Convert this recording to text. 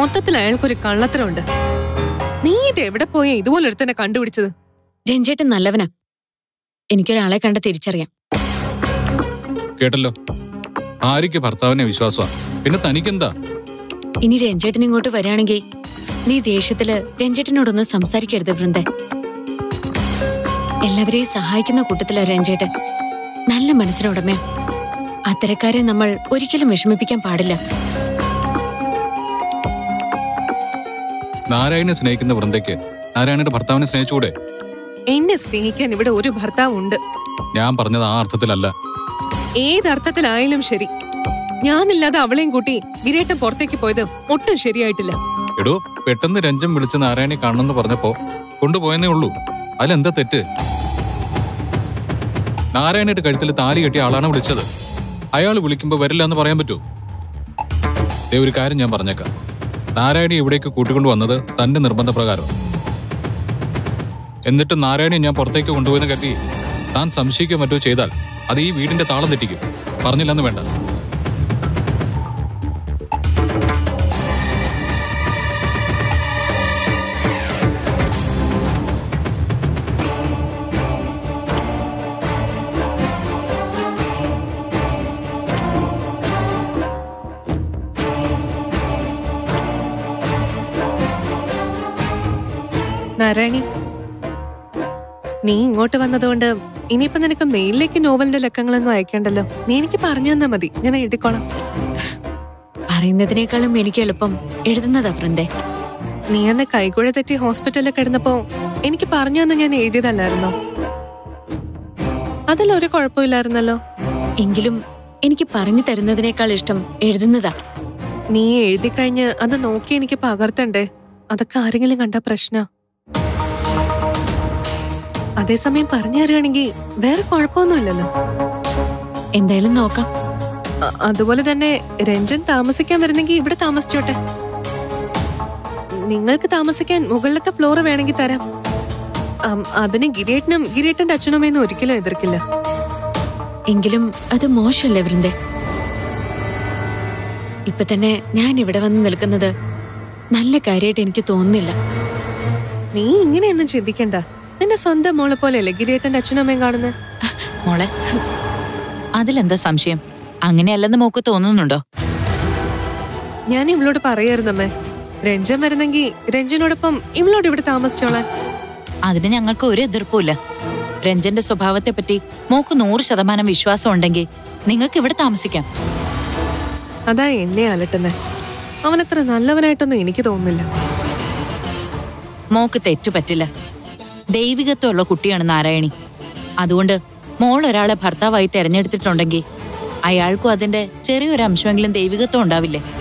മൊത്തത്തിൽ അയാൾക്കൊരു കള്ളത്തരമുണ്ട് നീ ഇത് എവിടെ പോയ ഇതുപോലെ ഒരുത്തനെ കണ്ടുപിടിച്ചത് രഞ്ജേട്ടൻ നല്ലവനാ എനിക്കൊരാളെ കണ്ട തിരിച്ചറിയാം കേട്ടല്ലോ ആര്യയ്ക്ക് ഭർത്താവിനെ വിശ്വാസമാണ് പിന്നെ തനിക്കെന്താ ഇനി രഞ്ജേട്ടൻ ഇങ്ങോട്ട് വരികയാണെങ്കിൽ നീ ദേഷ്യത്തില് രഞ്ജേട്ടനോടൊന്നും സംസാരിക്കരുത് വൃന്ദ എല്ലാവരെയും സഹായിക്കുന്ന കൂട്ടത്തിലാ രഞ്ജേട്ടൻ നല്ല മനസ്സിനുടമയാ അത്തരക്കാരെ നമ്മൾ ഒരിക്കലും വിഷമിപ്പിക്കാൻ പാടില്ല നാരായണനെ സ്നേഹിക്കുന്ന വൃന്ദയ്ക്ക് നാരായണന്റെ ഭർത്താവിനെ സ്നേഹിച്ചുകൂടെ എന്നെ സ്നേഹിക്കാൻ ഇവിടെ ഒരു ഭർത്താവ് ഉണ്ട് ഞാൻ പറഞ്ഞത് ആ അർത്ഥത്തിലല്ല ഏതർത്ഥത്തിലായാലും ശരി ഞാനില്ലാതെ അവളെയും കൂട്ടി ഗിരേട്ടൻ പുറത്തേക്ക് പോയത് ഒട്ടും ശരിയായിട്ടില്ല എടോ പെട്ടെന്ന് രഞ്ജൻ വിളിച്ച് നാരായണനെ കാണണമെന്ന് പറഞ്ഞപ്പോ കൊണ്ടുപോയെന്നേ ഉള്ളൂ അതിലെന്താ തെറ്റ് നാരായണയുടെ കഴുത്തിൽ താലി കെട്ടിയ ആളാണ് വിളിച്ചത് അയാൾ വിളിക്കുമ്പോ വരില്ല എന്ന് പറയാൻ പറ്റുമോ ദേ ഒരു കാര്യം ഞാൻ പറഞ്ഞേക്കാം നാരായണി ഇവിടേക്ക് കൂട്ടിക്കൊണ്ടു വന്നത് തന്റെ നിർബന്ധപ്രകാരം എന്നിട്ട് നാരായണി ഞാൻ പുറത്തേക്ക് കൊണ്ടുപോയെന്ന് കരുതി താൻ സംശയിക്കുക മറ്റോ ചെയ്താൽ അത് ഈ വീടിന്റെ താളം തെറ്റിക്കും പറഞ്ഞില്ലെന്ന് വേണ്ട നാരായണി നീ ഇങ്ങോട്ട് വന്നതുകൊണ്ട് ഇനിയിപ്പോ നിനക്ക് മെയിലിലേക്ക് നോവലിന്റെ ലക്കങ്ങളൊന്നും അയക്കണ്ടല്ലോ നീ എനിക്ക് പറഞ്ഞു തന്നാ മതി ഞാൻ എഴുതിക്കോളാം പറയുന്നതിനേക്കാളും എനിക്ക് എളുപ്പം എഴുതുന്നതാ വൃന്ദേ നീ അന്ന് കൈകുഴ തെറ്റി ഹോസ്പിറ്റലിൽ കിടന്നപ്പോ എനിക്ക് പറഞ്ഞു തന്ന് ഞാൻ എഴുതിയതല്ലായിരുന്നോ അതിലൊരു കുഴപ്പമില്ലായിരുന്നല്ലോ എങ്കിലും എനിക്ക് പറഞ്ഞു തരുന്നതിനേക്കാൾ ഇഷ്ടം എഴുതുന്നതാ നീ എഴുതി കഴിഞ്ഞ് അത് നോക്കി എനിക്ക് പകർത്തണ്ടേ അതൊക്കെ ആരെങ്കിലും കണ്ട പ്രശ്ന അതേസമയം പറഞ്ഞു തരികയാണെങ്കിൽ വേറെ കുഴപ്പമൊന്നുമില്ലല്ലോ എന്തായാലും നോക്കാം അ- അതുപോലെ തന്നെ രഞ്ജൻ താമസിക്കാൻ വരുന്നെങ്കിൽ ഇവിടെ താമസിച്ചോട്ടെ നിങ്ങൾക്ക് താമസിക്കാൻ മുകളിലത്തെ ഫ്ലോർ വേണമെങ്കിൽ തരാം അം, അതിന് ഗിരീട്ടനും ഗിരീട്ടന്റെ അച്ഛനമ്മയൊന്നും ഒരിക്കലും എതിർക്കില്ല എങ്കിലും അത് മോശമല്ലേ വൃന്ദേ ഇപ്പൊ തന്നെ ഞാൻ ഇവിടെ വന്ന് നിൽക്കുന്നത് നല്ല കാര്യമായിട്ട് എനിക്ക് തോന്നുന്നില്ല നീ ഇങ്ങനെയൊന്നും ചിന്തിക്കണ്ട നിന്റെ സ്വന്തം മോളെ പോലെയല്ലേ ഗിരീട്ടന്റെ അച്ഛനമ്മയും കാണുന്നത് മോളെ അതിലെന്താ സംശയം അങ്ങനെയല്ലെന്ന് മോക്ക് തോന്നുന്നുണ്ടോ ഞാൻ ഇവളോട് പറയായിരുന്നമ്മേ രഞ്ജൻ വരുന്നെങ്കിൽ രഞ്ജനോടൊപ്പം ഇവളോട് ഇവിടെ താമസിച്ചോളാൻ അതിന് ഞങ്ങൾക്ക് ഒരു എതിർപ്പുമില്ല രഞ്ജന്റെ സ്വഭാവത്തെ പറ്റി മോക്ക് നൂറ് ശതമാനം വിശ്വാസം ഉണ്ടെങ്കിൽ നിങ്ങൾക്ക് ഇവിടെ താമസിക്കാം അതാ എന്നെ അലട്ടുന്നേ അവനത്ര നല്ലവനായിട്ടൊന്നും എനിക്ക് തോന്നുന്നില്ല മോക്ക് തെറ്റു പറ്റില്ല ദൈവികത്വമുള്ള കുട്ടിയാണ് നാരായണി അതുകൊണ്ട് മോൾ ഒരാളെ ഭർത്താവായി തെരഞ്ഞെടുത്തിട്ടുണ്ടെങ്കിൽ അയാൾക്കും അതിന്റെ ചെറിയൊരു അംശമെങ്കിലും ദൈവികത്വം ഉണ്ടാവില്ലേ